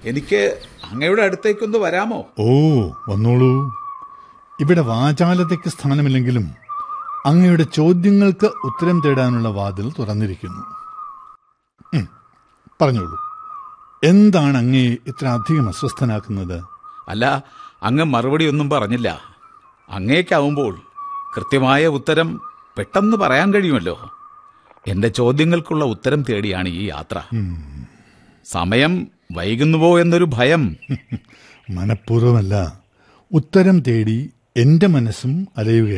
എനിക്ക് അങ്ങയുടെ അടുത്തേക്കൊന്ന് വരാമോ ഓ വന്നോളൂ ഇവിടെ വാചാലതയ്ക്ക് സ്ഥാനമില്ലെങ്കിലും അങ്ങയുടെ ചോദ്യങ്ങൾക്ക് ഉത്തരം തേടാനുള്ള വാതിൽ തുറന്നിരിക്കുന്നു ഉം, പറഞ്ഞോളൂ എന്താണ് അങ്ങയെ ഇത്ര അധികം അസ്വസ്ഥനാക്കുന്നത് അല്ല അങ്ങ് മറുപടി ഒന്നും പറഞ്ഞില്ല അങ്ങേക്കാവുമ്പോൾ കൃത്യമായ ഉത്തരം പെട്ടെന്ന് പറയാൻ കഴിയുമല്ലോ എന്റെ ചോദ്യങ്ങൾക്കുള്ള ഉത്തരം തേടിയാണ് ഈ യാത്ര സമയം വൈകുന്നുവോ എന്നൊരു ഭയം മനഃപൂർവ്വമല്ല ഉത്തരം തേടി എന്റെ മനസ്സും അലയുകയാണ്